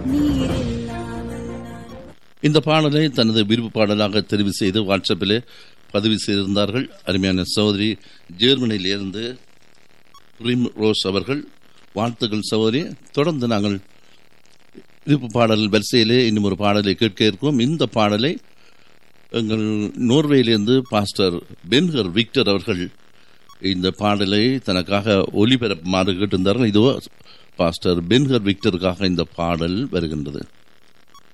நீரில்லாமல் நான் இந்த பாடலை தனது விருப்பு பாடலாக தெரிவு செய்து வாட்ஸ்அப்பில் பதிவு செய்திருந்தார்கள் அருமையான சகோதரி ஜெர்மனியிலிருந்து பிரிம் ரோஸ் அவர்கள் வாழ்த்துக்கள் சகோதரி தொடர்ந்து நாங்கள் விருப்பு பாடல் வரிசையிலே இன்னும் ஒரு பாடலை கேட்க இருக்கோம் இந்த பாடலை எங்கள் நோர்வேயிலிருந்து பாஸ்டர் பென்ஹர் விக்டர் அவர்கள் இந்த பாடலை தனக்காக ஒலிபரப்புமாறு கேட்டிருந்தார்கள் இதோ பாஸ்டர் பென்ஹர் விக்டருக்காக இந்த பாடல் வருகின்றது